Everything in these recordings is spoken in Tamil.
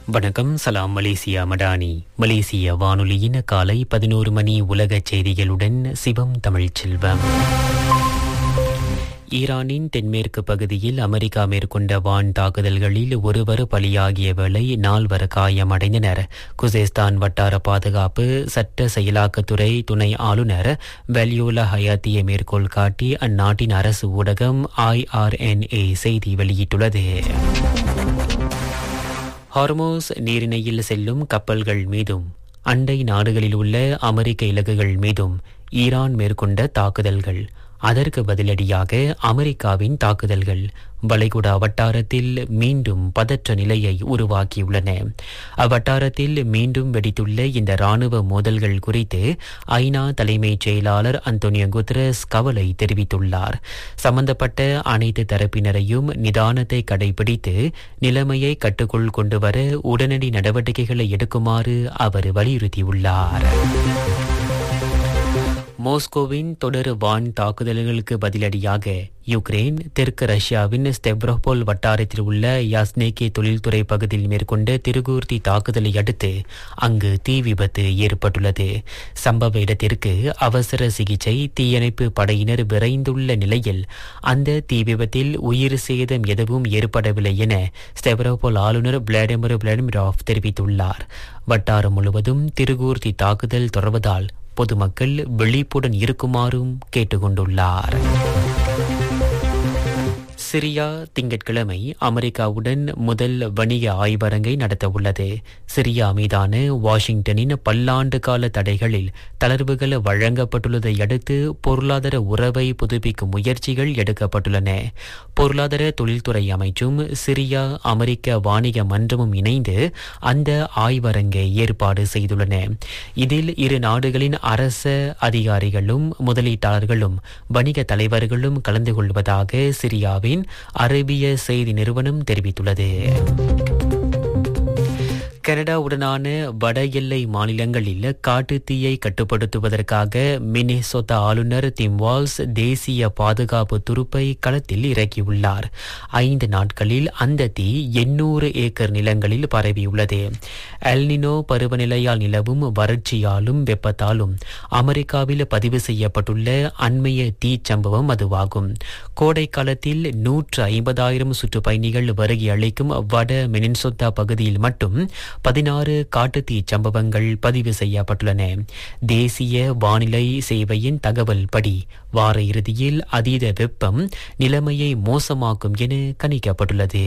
வணக்கம் சலாம் மலேசியா மடானி மலேசிய வானொலியின் காலை பதினோரு மணி உலக செய்திகளுடன் சிவம் தமிழ்ச்செல்வம் ஈரானின் தென்மேற்கு பகுதியில் அமெரிக்கா மேற்கொண்ட வான் தாக்குதல்களில் ஒருவர் பலியாகிய வேளை நால்வர் காயமடைந்தனர் குசேஸ்தான் வட்டார பாதுகாப்பு சட்ட செயலாக்கத்துறை துணை ஆளுநர் வெல்யூலா ஹயாத்தியை மேற்கோள் காட்டி அந்நாட்டின் அரசு ஊடகம் ஐஆர்என்ஏ செய்தி வெளியிட்டுள்ளது ஹார்மோஸ் நீரிணையில் செல்லும் கப்பல்கள் மீதும் அண்டை நாடுகளில் உள்ள அமெரிக்க இலக்குகள் மீதும் ஈரான் மேற்கொண்ட தாக்குதல்கள் அதற்கு பதிலடியாக அமெரிக்காவின் தாக்குதல்கள் வளைகுடா வட்டாரத்தில் மீண்டும் பதற்ற நிலையை உருவாக்கியுள்ளன அவ்வட்டாரத்தில் மீண்டும் வெடித்துள்ள இந்த ராணுவ மோதல்கள் குறித்து ஐநா தலைமைச் செயலாளர் அந்தோனியோ குத்ரஸ் கவலை தெரிவித்துள்ளார் சம்பந்தப்பட்ட அனைத்து தரப்பினரையும் நிதானத்தை கடைபிடித்து நிலைமையை கட்டுக்குள் கொண்டுவர உடனடி நடவடிக்கைகளை எடுக்குமாறு அவர் வலியுறுத்தியுள்ளார் மோஸ்கோவின் தொடர் வான் தாக்குதல்களுக்கு பதிலடியாக யுக்ரைன் தெற்கு ரஷ்யாவின் ஸ்டெப்ரோபோல் வட்டாரத்தில் உள்ள யாஸ்னேகே தொழில்துறை பகுதியில் மேற்கொண்ட திருகூர்த்தி தாக்குதலை அடுத்து அங்கு தீ விபத்து ஏற்பட்டுள்ளது சம்பவ இடத்திற்கு அவசர சிகிச்சை தீயணைப்பு படையினர் விரைந்துள்ள நிலையில் அந்த தீ விபத்தில் உயிர் சேதம் எதுவும் ஏற்படவில்லை என ஸ்டெப்ரோபோல் ஆளுநர் விளாடிமிர் விளாடிமிராவ் தெரிவித்துள்ளார் வட்டாரம் முழுவதும் திருகூர்த்தி தாக்குதல் தொடர்வதால் பொதுமக்கள் விழிப்புடன் இருக்குமாறும் கேட்டுக்கொண்டுள்ளார் சிரியா திங்கட்கிழமை அமெரிக்காவுடன் முதல் வணிக ஆய்வரங்கை நடத்தவுள்ளது சிரியா மீதான வாஷிங்டனின் பல்லாண்டு கால தடைகளில் தளர்வுகள் வழங்கப்பட்டுள்ளதை அடுத்து பொருளாதார உறவை புதுப்பிக்கும் முயற்சிகள் எடுக்கப்பட்டுள்ளன பொருளாதார தொழில்துறை அமைச்சும் சிரியா அமெரிக்க வாணிக மன்றமும் இணைந்து அந்த ஆய்வரங்கை ஏற்பாடு செய்துள்ளன இதில் இரு நாடுகளின் அரச அதிகாரிகளும் முதலீட்டாளர்களும் வணிக தலைவர்களும் கலந்து கொள்வதாக சிரியாவின் அரேபிய செய்தி நிறுவனம் தெரிவித்துள்ளது கனடாவுடனான வட எல்லை மாநிலங்களில் காட்டுத்தீயை கட்டுப்படுத்துவதற்காக மினிசோத்தா ஆளுநர் திம் வால்ஸ் தேசிய பாதுகாப்பு துருப்பை களத்தில் இறக்கியுள்ளார் ஐந்து நாட்களில் அந்த தீ எண்ணூறு ஏக்கர் நிலங்களில் பரவியுள்ளது எல்னினோ பருவநிலையால் நிலவும் வறட்சியாலும் வெப்பத்தாலும் அமெரிக்காவில் பதிவு செய்யப்பட்டுள்ள அண்மைய தீ சம்பவம் அதுவாகும் கோடை காலத்தில் நூற்று ஐம்பதாயிரம் சுற்றுப்பயணிகள் வருகை அளிக்கும் வட மினின்சோத்தா பகுதியில் மட்டும் பதினாறு காட்டுத்தீ சம்பவங்கள் பதிவு செய்யப்பட்டுள்ளன தேசிய வானிலை சேவையின் தகவல் படி வார இறுதியில் அதீத வெப்பம் நிலைமையை மோசமாக்கும் என கணிக்கப்பட்டுள்ளது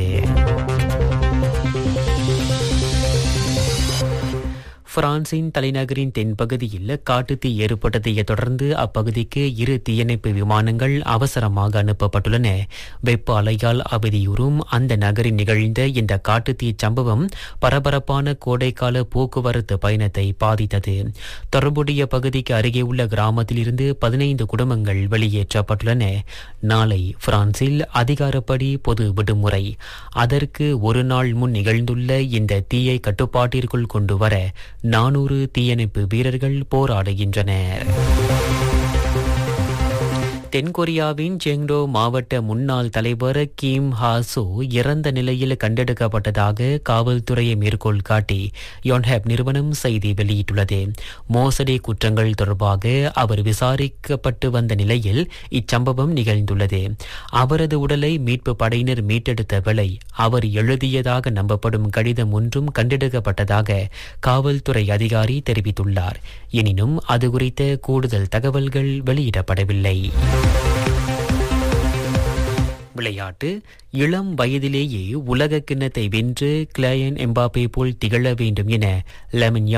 பிரான்சின் தலைநகரின் தென்பகுதியில் காட்டுத்தீ ஏற்பட்டதை தொடர்ந்து அப்பகுதிக்கு இரு தீயணைப்பு விமானங்கள் அவசரமாக அனுப்பப்பட்டுள்ளன வெப்ப அலையால் அவதியுறும் அந்த நகரில் நிகழ்ந்த இந்த காட்டுத்தீ சம்பவம் பரபரப்பான கோடைக்கால போக்குவரத்து பயணத்தை பாதித்தது தொடர்புடைய பகுதிக்கு அருகே உள்ள கிராமத்தில் இருந்து பதினைந்து குடும்பங்கள் வெளியேற்றப்பட்டுள்ளன நாளை பிரான்சில் அதிகாரப்படி பொது விடுமுறை அதற்கு ஒரு நாள் முன் நிகழ்ந்துள்ள இந்த தீயை கட்டுப்பாட்டிற்குள் கொண்டு வர நானூறு தீயணைப்பு வீரர்கள் போராடுகின்றனர் தென்கொரியாவின் செங்டோ மாவட்ட முன்னாள் தலைவர் கிம் ஹாசோ இறந்த நிலையில் கண்டெடுக்கப்பட்டதாக காவல்துறையை மேற்கோள் காட்டி யோன்ஹேப் நிறுவனம் செய்தி வெளியிட்டுள்ளது மோசடி குற்றங்கள் தொடர்பாக அவர் விசாரிக்கப்பட்டு வந்த நிலையில் இச்சம்பவம் நிகழ்ந்துள்ளது அவரது உடலை மீட்பு படையினர் மீட்டெடுத்த வேளை அவர் எழுதியதாக நம்பப்படும் கடிதம் ஒன்றும் கண்டெடுக்கப்பட்டதாக காவல்துறை அதிகாரி தெரிவித்துள்ளார் எனினும் அது குறித்த கூடுதல் தகவல்கள் வெளியிடப்படவில்லை விளையாட்டு இளம் வயதிலேயே உலக கிண்ணத்தை வென்று கிளயன் எம்பாப்பே போல் திகழ வேண்டும் என லெமன்